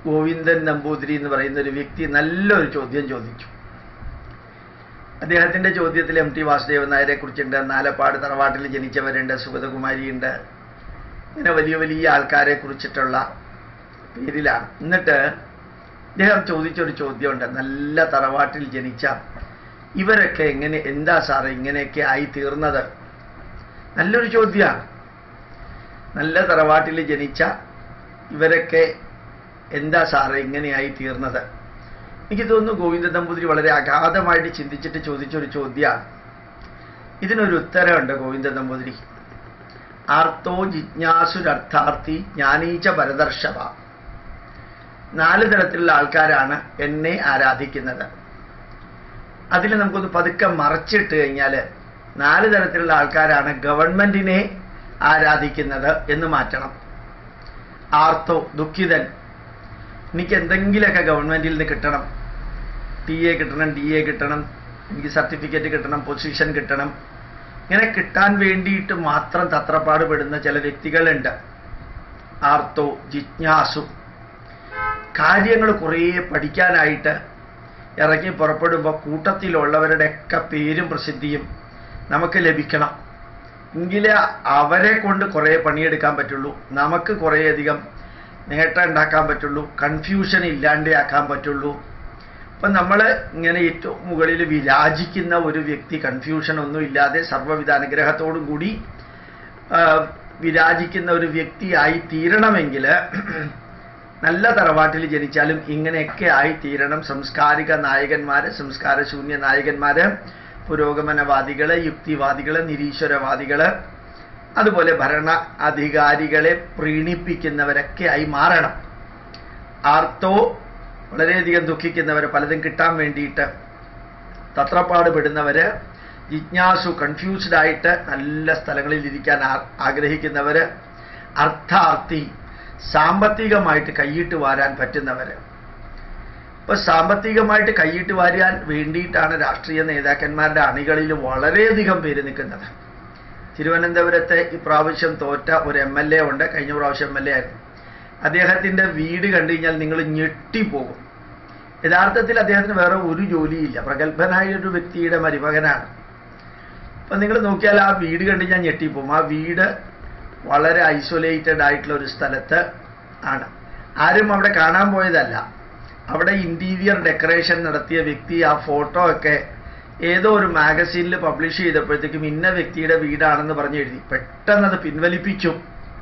ഗോവിന്ദൻ നമ്പൂതിരി എന്ന് പറയുന്ന ഒരു വ്യക്തി നല്ലൊരു ചോദ്യം ചോദിച്ചു അദ്ദേഹത്തിന്റെ ചോദ്യത്തിൽ എം ടി വാസുദേവൻ നായരെ കുറിച്ചുണ്ട് നാലപ്പാട് തറവാട്ടിൽ ജനിച്ചവരുണ്ട് സുഗതകുമാരിയുണ്ട് ഇങ്ങനെ വലിയ വലിയ ആൾക്കാരെ കുറിച്ചിട്ടുള്ള പേരിലാണ് എന്നിട്ട് അദ്ദേഹം ചോദിച്ചൊരു ചോദ്യമുണ്ട് നല്ല തറവാട്ടിൽ ജനിച്ച ഇവരൊക്കെ എങ്ങനെ എന്താ സാറേ ഇങ്ങനെയൊക്കെ ആയി തീർന്നത് നല്ലൊരു ചോദ്യമാണ് നല്ല തറവാട്ടിൽ ജനിച്ച ഇവരൊക്കെ എന്താ സാറേ ഇങ്ങനെയായി തീർന്നത് എനിക്ക് തോന്നുന്നു ഗോവിന്ദ നമ്പൂതിരി വളരെ അഗാധമായിട്ട് ചിന്തിച്ചിട്ട് ചോദിച്ചൊരു ചോദ്യമാണ് ഇതിനൊരു ഉത്തരമുണ്ട് ഗോവിന്ദ നമ്പൂതിരി ആർത്തോ ജിജ്ഞാസുരർത്ഥാർത്ഥി ജ്ഞാനീച്ച പരദർശവ നാല് തരത്തിലുള്ള ആൾക്കാരാണ് എന്നെ ആരാധിക്കുന്നത് അതിൽ നമുക്കൊന്ന് പതുക്കെ മറച്ചിട്ട് കഴിഞ്ഞാൽ നാല് തരത്തിലുള്ള ആൾക്കാരാണ് ഗവൺമെന്റിനെ ആരാധിക്കുന്നത് എന്ന് മാറ്റണം ആർത്തോ ദുഃഖിതൻ എനിക്ക് എന്തെങ്കിലുമൊക്കെ ഗവൺമെന്റിൽ നിന്ന് കിട്ടണം ടി എ കിട്ടണം ഡി എ കിട്ടണം എനിക്ക് സർട്ടിഫിക്കറ്റ് കിട്ടണം പൊസിഷൻ കിട്ടണം ഇങ്ങനെ കിട്ടാൻ വേണ്ടിയിട്ട് മാത്രം തത്രപ്പാട് പെടുന്ന ചില വ്യക്തികളുണ്ട് ആർത്തോ ജിജ്ഞാസു കാര്യങ്ങൾ കുറേ പഠിക്കാനായിട്ട് ഇറങ്ങി പുറപ്പെടുമ്പോൾ കൂട്ടത്തിലുള്ളവരുടെയൊക്കെ പേരും പ്രസിദ്ധിയും നമുക്ക് ലഭിക്കണം എങ്കിലേ അവരെ കൊണ്ട് കുറേ പണിയെടുക്കാൻ പറ്റുള്ളൂ നമുക്ക് കുറേയധികം നേട്ടം ഉണ്ടാക്കാൻ പറ്റുള്ളൂ കൺഫ്യൂഷൻ ഇല്ലാണ്ടാക്കാൻ പറ്റുള്ളൂ അപ്പം നമ്മൾ ഇങ്ങനെ ഏറ്റവും മുകളിൽ വിരാജിക്കുന്ന ഒരു വ്യക്തി കൺഫ്യൂഷൻ ഒന്നും ഇല്ലാതെ സർവ്വവിധ അനുഗ്രഹത്തോടും കൂടി ആ, വിരാജിക്കുന്ന ഒരു വ്യക്തിയായി തീരണമെങ്കിൽ നല്ല തറവാട്ടിൽ ജനിച്ചാലും ഇങ്ങനെയൊക്കെ ആയി തീരണം സംസ്കാരിക നായകന്മാര് സംസ്കാരശൂന്യ നായകന്മാര് പുരോഗമനവാദികള് യുക്തിവാദികള് നിരീശ്വരവാദികള് അതുപോലെ ഭരണ അധികാരികളെ പ്രീണിപ്പിക്കുന്നവരൊക്കെ ആയി മാറണം ആർത്തോ വളരെയധികം ദുഃഖിക്കുന്നവര് പലതും കിട്ടാൻ വേണ്ടിയിട്ട് തത്രപ്പാട് പെടുന്നവര് ജിജ്ഞാസു കൺഫ്യൂസ്ഡ് ആയിട്ട് നല്ല സ്ഥലങ്ങളിൽ ഇരിക്കാൻ ആ- ആഗ്രഹിക്കുന്നവര് അർത്ഥാർത്ഥി സാമ്പത്തികമായിട്ട് കൈയിട്ട് വാരാൻ പറ്റുന്നവര് ഇപ്പൊ സാമ്പത്തികമായിട്ട് കൈയിട്ട് വാരാൻ വേണ്ടിയിട്ടാണ് രാഷ്ട്രീയ നേതാക്കന്മാരുടെ അണികളിൽ വളരെയധികം പേര് നിൽക്കുന്നത് തിരുവനന്തപുരത്തെ ഇപ്രാവശ്യം തോറ്റ ഒരു എം എൽ എ ഉണ്ട് കഴിഞ്ഞ പ്രാവശ്യം എം എൽ എ ആയിരുന്നു അദ്ദേഹത്തിന്റെ വീട് കണ്ടു കഴിഞ്ഞാൽ നിങ്ങൾ ഞെട്ടിപ്പോകും യഥാർത്ഥത്തിൽ അദ്ദേഹത്തിന് വേറെ ഒരു ജോലിയില്ല പ്രഗത്ഭനായ ഒരു വ്യക്തിയുടെ മരുമകനാണ് അപ്പൊ നിങ്ങൾ നോക്കിയാൽ ആ വീട് കണ്ട് ഞാൻ ഞെട്ടിപ്പോകും ആ വീട് വളരെ ഐസൊലേറ്റഡ് ആയിട്ടുള്ള ഒരു സ്ഥലത്ത് ആണ് ആരും അവിടെ കാണാൻ പോയതല്ല അവിടെ ഇന്റീരിയർ ഡെക്കറേഷൻ നടത്തിയ വ്യക്തി ആ ഫോട്ടോ ഒക്കെ ഏതോ ഒരു മാഗസീനിൽ പബ്ലിഷ് ചെയ്തപ്പോഴത്തേക്കും ഇന്ന വ്യക്തിയുടെ വീടാണെന്ന് പറഞ്ഞ് എഴുതി പെട്ടെന്ന് അത് പിൻവലിപ്പിച്ചു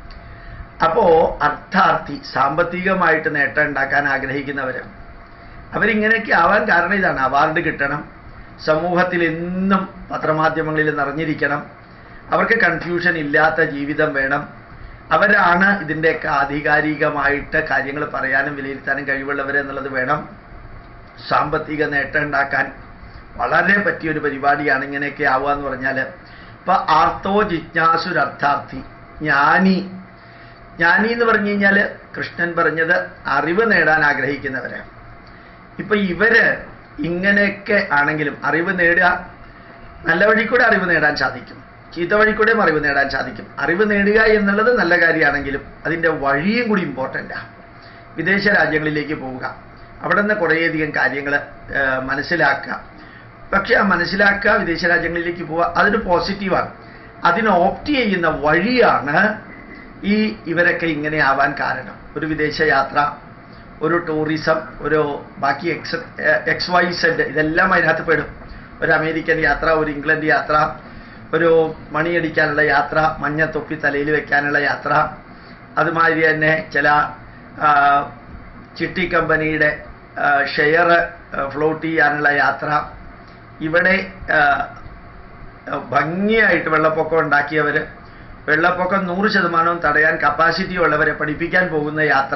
അപ്പോ അർത്ഥാർത്ഥി സാമ്പത്തികമായിട്ട് നേട്ടം ഉണ്ടാക്കാൻ ആഗ്രഹിക്കുന്നവര് അവരിങ്ങനെയൊക്കെ ആവാൻ കാരണം ഇതാണ് അവാർഡ് കിട്ടണം സമൂഹത്തിൽ എന്നും പത്രമാധ്യമങ്ങളിൽ നിറഞ്ഞിരിക്കണം അവർക്ക് കൺഫ്യൂഷൻ ഇല്ലാത്ത ജീവിതം വേണം അവരാണ് ഇതിൻ്റെയൊക്കെ ആധികാരികമായിട്ട് കാര്യങ്ങൾ പറയാനും വിലയിരുത്താനും കഴിവുള്ളവർ എന്നുള്ളത് വേണം സാമ്പത്തിക നേട്ടം ഉണ്ടാക്കാൻ വളരെ പറ്റിയൊരു പരിപാടിയാണ് ഇങ്ങനെയൊക്കെ ആവുക എന്ന് പറഞ്ഞാൽ ഇപ്പൊ ആർത്തോ ജിജ്ഞാസുരർത്ഥാർത്ഥി ജ്ഞാനി ജ്ഞാനി എന്ന് പറഞ്ഞു കഴിഞ്ഞാൽ കൃഷ്ണൻ പറഞ്ഞത് അറിവ് നേടാൻ ആഗ്രഹിക്കുന്നവരാണ് ഇപ്പൊ ഇവര് ഇങ്ങനെയൊക്കെ ആണെങ്കിലും അറിവ് നേടുക നല്ല വഴി കൂടെ അറിവ് നേടാൻ സാധിക്കും ചീത്ത വഴി കൂടെയും അറിവ് നേടാൻ സാധിക്കും അറിവ് നേടുക എന്നുള്ളത് നല്ല കാര്യമാണെങ്കിലും അതിൻ്റെ വഴിയും കൂടി ഇമ്പോർട്ടൻ്റാണ് വിദേശ രാജ്യങ്ങളിലേക്ക് പോവുക അവിടെ നിന്ന് കുറേയധികം കാര്യങ്ങൾ മനസ്സിലാക്കുക പക്ഷെ ആ മനസ്സിലാക്കുക വിദേശ രാജ്യങ്ങളിലേക്ക് പോവുക അതൊരു പോസിറ്റീവാണ് അതിന് ഓപ്റ്റ് ചെയ്യുന്ന വഴിയാണ് ഈ ഇവരൊക്കെ ഇങ്ങനെ ആവാൻ കാരണം ഒരു വിദേശ യാത്ര ഒരു ടൂറിസം ഒരു ബാക്കി എക്സ് എക്സ് വൈ സെഡ് ഇതെല്ലാം അതിനകത്ത് പെടും ഒരു അമേരിക്കൻ യാത്ര ഒരു ഇംഗ്ലണ്ട് യാത്ര ഒരു മണിയടിക്കാനുള്ള യാത്ര മഞ്ഞ തൊപ്പി തലയിൽ വെക്കാനുള്ള യാത്ര അതുമാതിരി തന്നെ ചില ആ, ചിട്ടി കമ്പനിയുടെ ഷെയർ ഫ്ലോട്ട് ചെയ്യാനുള്ള യാത്ര ഇവിടെ ആ, ഭംഗിയായിട്ട് വെള്ളപ്പൊക്കം ഉണ്ടാക്കിയവർ വെള്ളപ്പൊക്കം നൂറ് ശതമാനവും തടയാൻ കപ്പാസിറ്റി ഉള്ളവരെ പഠിപ്പിക്കാൻ പോകുന്ന യാത്ര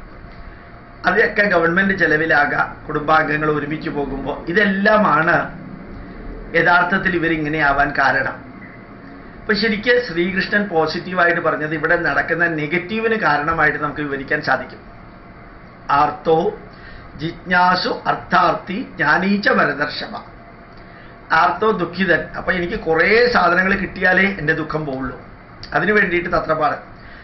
അതൊക്കെ ഗവൺമെന്റ് ചെലവിലാകാം കുടുംബാംഗങ്ങൾ ഒരുമിച്ച് പോകുമ്പോൾ ഇതെല്ലാമാണ് യഥാർത്ഥത്തിൽ ഇവരിങ്ങനെ ആവാൻ കാരണം അപ്പൊ ശരിക്ക് ശ്രീകൃഷ്ണൻ പോസിറ്റീവായിട്ട് പറഞ്ഞത് ഇവിടെ നടക്കുന്ന നെഗറ്റീവിന് കാരണമായിട്ട് നമുക്ക് വിവരിക്കാൻ സാധിക്കും ആർത്തോ ജിജ്ഞാസു അർത്ഥാർത്ഥി ജ്ഞാനീച്ച വരദർശമ ആർത്തോ ദുഃഖിതൻ അപ്പൊ എനിക്ക് കുറേ സാധനങ്ങൾ കിട്ടിയാലേ എൻ്റെ ദുഃഖം പോവുള്ളൂ അതിനു വേണ്ടിയിട്ട് തത്രപ്പാട്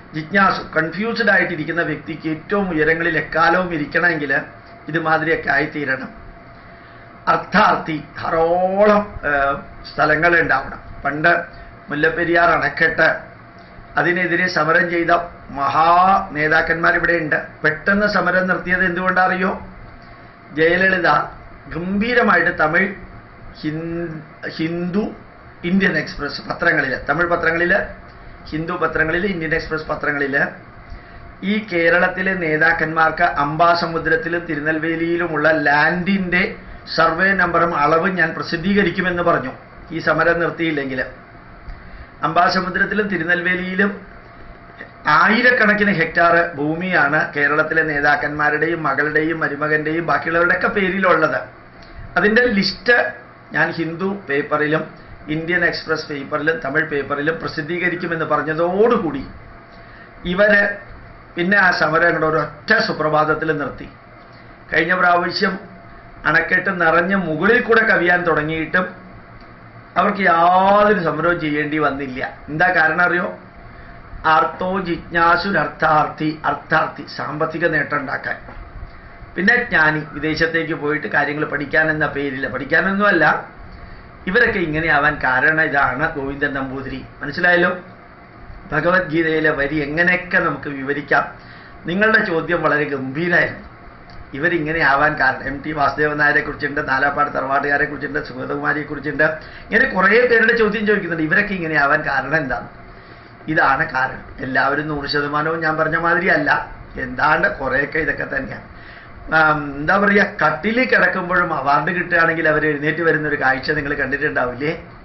ജിജ്ഞാസു കൺഫ്യൂസ്ഡ് ആയിട്ടിരിക്കുന്ന വ്യക്തിക്ക് ഏറ്റവും ഉയരങ്ങളിൽ എക്കാലവും ഇരിക്കണമെങ്കിൽ ഇതുമാതിരിയൊക്കെ ആയിത്തീരണം അർത്ഥാർത്ഥി ധാരോളം സ്ഥലങ്ങൾ ഉണ്ടാവണം പണ്ട് മുല്ലപ്പെരിയാർ അണക്കെട്ട് അതിനെതിരെ സമരം ചെയ്ത മഹാ നേതാക്കന്മാർ ഇവിടെ ഉണ്ട് പെട്ടെന്ന് സമരം നിർത്തിയത് എന്തുകൊണ്ടറിയോ ജയലളിത ഗംഭീരമായിട്ട് തമിഴ് ഹിന്ദു ഇന്ത്യൻ എക്സ്പ്രസ് പത്രങ്ങളിൽ തമിഴ് പത്രങ്ങളിൽ ഹിന്ദു പത്രങ്ങളിൽ ഇന്ത്യൻ എക്സ്പ്രസ് പത്രങ്ങളിൽ ഈ കേരളത്തിലെ നേതാക്കന്മാർക്ക് അംബാസമുദ്രത്തിലും തിരുനെൽവേലിയിലുമുള്ള ലാൻഡിന്റെ സർവേ നമ്പറും അളവും ഞാൻ പ്രസിദ്ധീകരിക്കുമെന്ന് പറഞ്ഞു ഈ സമരം നിർത്തിയില്ലെങ്കിൽ അംബാസമുദ്രത്തിലും തിരുനെൽവേലിയിലും ആയിരക്കണക്കിന് ഹെക്ടാർ ഭൂമിയാണ് കേരളത്തിലെ നേതാക്കന്മാരുടെയും മകളുടെയും മരുമകന്റെയും ബാക്കിയുള്ളവരുടെയൊക്കെ പേരിലുള്ളത് അതിൻ്റെ ലിസ്റ്റ് ഞാൻ ഹിന്ദു പേപ്പറിലും ഇന്ത്യൻ എക്സ്പ്രസ് പേപ്പറിലും തമിഴ് പേപ്പറിലും പ്രസിദ്ധീകരിക്കുമെന്ന് പറഞ്ഞതോടുകൂടി ഇവര് പിന്നെ ആ സമരം അങ്ങോട്ട് ഒരൊറ്റ സുപ്രഭാതത്തിൽ നിർത്തി കഴിഞ്ഞ പ്രാവശ്യം അണക്കെട്ട് നിറഞ്ഞ് മുകളിൽ കൂടെ കവിയാൻ തുടങ്ങിയിട്ടും അവർക്ക് യാതൊരു സമരവും ചെയ്യേണ്ടി വന്നില്ല എന്താ കാരണം അറിയോ ആർത്തോ ജിജ്ഞാസുരർത്ഥാർത്ഥി അർത്ഥാർത്ഥി സാമ്പത്തിക നേട്ടം ഉണ്ടാക്കാൻ പിന്നെ ജ്ഞാനി വിദേശത്തേക്ക് പോയിട്ട് കാര്യങ്ങൾ പഠിക്കാൻ എന്ന പേരില്ല പഠിക്കാനൊന്നുമല്ല ഇവരൊക്കെ ഇങ്ങനെയാവാൻ കാരണം ഇതാണ് ഗോവിന്ദൻ നമ്പൂതിരി മനസ്സിലായല്ലോ ഭഗവത്ഗീതയിലെ വരി എങ്ങനെയൊക്കെ നമുക്ക് വിവരിക്കാം നിങ്ങളുടെ ചോദ്യം വളരെ ഗംഭീരമായിരുന്നു ഇവരിങ്ങനെ ആവാൻ കാരണം എം ടി വാസുദേവൻ നായരെ കുറിച്ചുണ്ട് നാലാപ്പാട് തറവാട്ടുകാരെ കുറിച്ചുണ്ട് സുഗതകുമാരിയെ കുറിച്ചുണ്ട് ഇങ്ങനെ കുറേ പേരുടെ ചോദ്യം ചോദിക്കുന്നുണ്ട് ഇവരൊക്കെ ഇങ്ങനെ ആവാൻ കാരണം എന്താണ് ഇതാണ് കാരണം എല്ലാവരും നൂറ് ശതമാനവും ഞാൻ പറഞ്ഞ മാതിരി അല്ല എന്താണ്ട് കുറേയൊക്കെ ഇതൊക്കെ തന്നെയാണ് എന്താ പറയുക കട്ടിലിൽ കിടക്കുമ്പോഴും അവാർഡ് കിട്ടുകയാണെങ്കിൽ അവർ എഴുന്നേറ്റ് വരുന്ന ഒരു കാഴ്ച നിങ്ങൾ കണ്ടിട്ടുണ്ടാവില്ലേ